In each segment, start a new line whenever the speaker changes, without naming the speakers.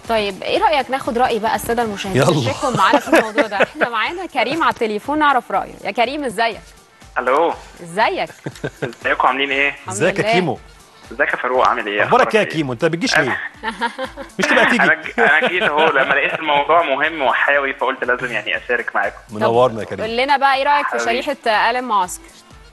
طيب ايه رايك ناخد راي بقى الساده المشاهدين
يلا.
تشاركوا معانا في الموضوع ده احنا معانا كريم على التليفون نعرف رايه يا كريم ازيك
الو
ازيك
ازيكم عاملين ايه؟
الحمد
ازيك يا
لله.
كيمو
ازيك يا فاروق عامل ايه؟
اخبارك ايه يا
أخبارك
كيمو انت ما بتجيش ليه مش تبقى
انا
تيجي
ج- انا جيت اهو لما لقيت الموضوع مهم وحيوي فقلت لازم يعني اشارك معاكم
منورنا يا
قول
كريم
لنا بقى ايه رايك في
حبيبي.
شريحه الم معسكر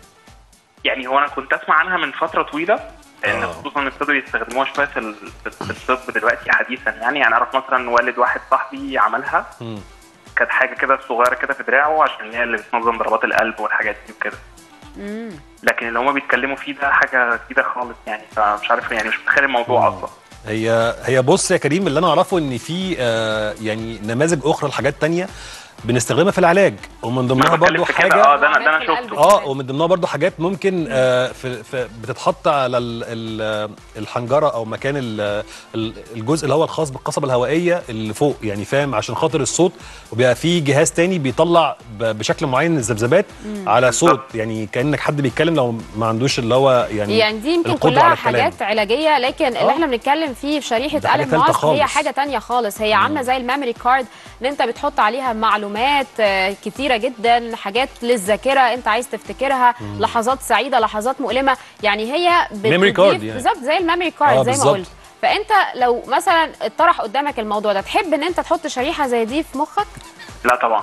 يعني هو انا كنت اسمع عنها من فتره طويله لان
آه.
خصوصا ابتدوا يستخدموها شويه في ال- في الطب دلوقتي حديثا يعني يعني اعرف مثلا والد واحد صاحبي عملها
مم.
كانت حاجه كده صغيره كده في دراعه عشان هي اللي بتنظم ضربات القلب والحاجات دي وكده
امم
لكن اللي هما بيتكلموا فيه ده حاجه جديده خالص يعني فمش عارف يعني مش متخيل الموضوع اصلا
هي هي بص يا كريم اللي انا اعرفه ان في آه يعني نماذج اخرى لحاجات تانية بنستخدمها في العلاج ومن ضمنها
انا بتكلم
برضو
في كده
حاجه
اه ده انا ده انا
عمليات في القلب.
شفته
اه ومن ضمنها برضو حاجات ممكن آه في, في بتتحط على ال ال الحنجره او مكان ال ال الجزء اللي هو الخاص بالقصبه الهوائيه اللي فوق يعني فاهم عشان خاطر الصوت وبيبقى في جهاز تاني بيطلع ب- بشكل معين الذبذبات على صوت
بالظبط.
يعني كانك حد بيتكلم لو ما عندوش اللي هو يعني
يعني دي يمكن
القدرة
كلها
على الكلام.
حاجات علاجيه لكن اللي
آه.
احنا بنتكلم فيه في شريحه
ده حاجة
الم
تالتة
معسكر هي
خالص.
حاجه تانية خالص هي عامله زي الميموري كارد ان انت بتحط عليها معلومات آه، كتيره جدا حاجات للذاكره انت عايز تفتكرها لحظات سعيده لحظات مؤلمه يعني هي
Memory card
بتضيف-
يعني.
بالظبط زي الميموري كارد
آه،
زي ما
بالظبط.
قلت فانت لو مثلا اتطرح قدامك الموضوع ده تحب ان انت تحط شريحه زي دي في مخك
لا طبعا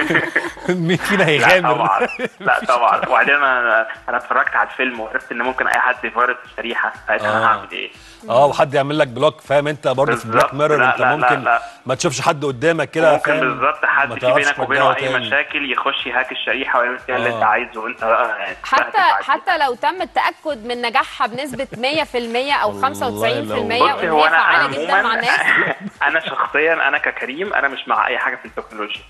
مين فينا
لا
هيغامر
طبعا لا طبعا وبعدين انا انا اتفرجت على الفيلم وعرفت ان ممكن اي حد يفرط الشريحه ساعتها
آه.
انا هعمل ايه
اه وحد يعمل لك بلوك فاهم انت برضه في
بالظبط.
بلاك ميرور
لا،
انت
لا، لا،
ممكن
لا.
ما تشوفش حد قدامك كده
ممكن
فاهم؟
بالظبط حد
ما
في
تعرفش
بينك وبينه
ترجعه
اي
تاني.
مشاكل يخش يهاك الشريحه ويعمل فيها اللي
آه.
انت عايزه وانت بقى يعني
حتى
تستهدف
حتى لو تم التاكد من نجاحها بنسبه 100% او 95%
والله لو-
وان
بصي هو
هي
انا انا
فعاله جدا مع
عموما
الناس
انا شخصيا انا ككريم انا مش مع اي حاجه في التكنولوجيا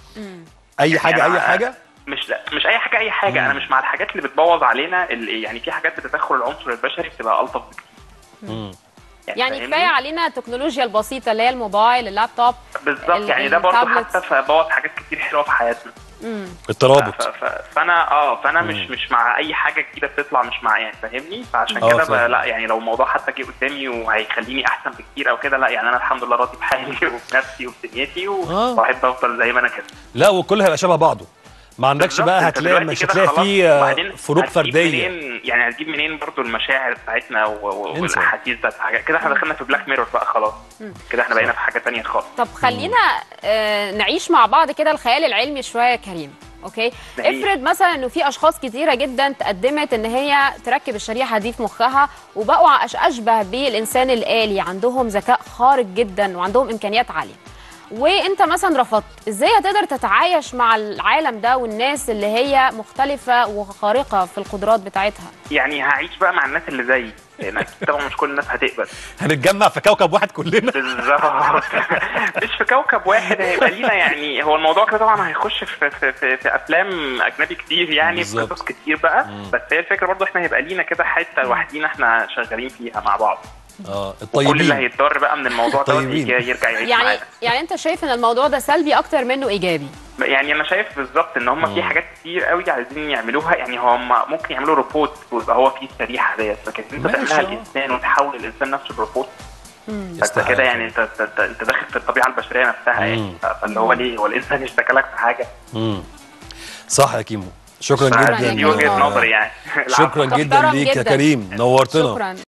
اي حاجه
يعني
اي
أنا-
حاجه
مش لا مش اي حاجه اي حاجه انا مش مع الحاجات اللي بتبوظ علينا اللي يعني في حاجات بتدخل العنصر البشري بتبقى الطف بكتير
مم.
يعني
فاهمني؟
كفايه علينا التكنولوجيا البسيطه اللي هي الموبايل اللابتوب
بالظبط
ال-
يعني ده برضه
التابلتس.
حتى فبوظ حاجات كتير حلوه في حياتنا
امم
الترابط
ف- ف- فانا اه فانا مش مش مع اي حاجه جديده بتطلع مش مع يعني فاهمني فعشان
آه،
كده
فاهم.
ب- لا يعني لو الموضوع حتى جه قدامي وهيخليني احسن بكتير او كده لا يعني انا الحمد لله راضي بحالي وبنفسي وبدنيتي
آه.
واحب افضل زي ما انا كده
لا وكل هيبقى شبه بعضه ما عندكش
بالظبط،
بقى
أنت
هتلاقي
دلوقتي
مش
كده
هتلاقي
خلاص،
فيه آه،
وبعدين
فروق
هتجيب
فرديه
منين يعني هتجيب منين برضو المشاعر بتاعتنا و- و-
انسى.
والاحاسيس بتاعت حاجات كده احنا دخلنا في بلاك ميرور بقى خلاص كده احنا بقينا في حاجه تانية خالص
طب خلينا آه نعيش مع بعض كده الخيال العلمي شويه يا كريم اوكي
نعيش.
افرض مثلا انه في اشخاص كتيره جدا تقدمت ان هي تركب الشريحه دي في مخها وبقوا أش- اشبه بالانسان الالي عندهم ذكاء خارق جدا وعندهم امكانيات عاليه وانت مثلا رفضت ازاي هتقدر تتعايش مع العالم ده والناس اللي هي مختلفه وخارقه في القدرات بتاعتها
يعني هعيش بقى مع الناس اللي زيي لان اكيد طبعا مش كل الناس هتقبل
هنتجمع في كوكب واحد كلنا
بالظبط مش في كوكب واحد هيبقى لينا يعني هو الموضوع كده طبعا هيخش في في في, في افلام اجنبي كتير يعني في
بالظبط.
قصص كتير بقى بس هي الفكره برضو احنا هيبقى لينا كده حته لوحدينا احنا شغالين فيها مع بعض
اه
كل اللي
الطيبين
هيتضر بقى من الموضوع ده
طيبين.
يرجع يعيش
يعني
معانا
يعني انت شايف ان الموضوع ده سلبي اكتر منه ايجابي
يعني انا شايف بالظبط ان هم في حاجات كتير قوي عايزين يعملوها يعني هم ممكن يعملوا روبوت ويبقى هو فيه الشريحه ديت لكن انت
ماشي،
تعملها
آه.
الانسان وتحول الانسان نفسه لروبوت فانت
يستحق.
كده يعني انت انت, انت, انت داخل في الطبيعه البشريه نفسها يعني
مم.
ف- فاللي هو ليه هو الانسان اشتكى لك في حاجه
مم. صح يا كيمو شكرا
شكراً
جدا
يا
دي وجهه
كيمو.
نظري يعني
شكرا جدا
محترم
ليك يا
جداً.
كريم نورتنا
شكرا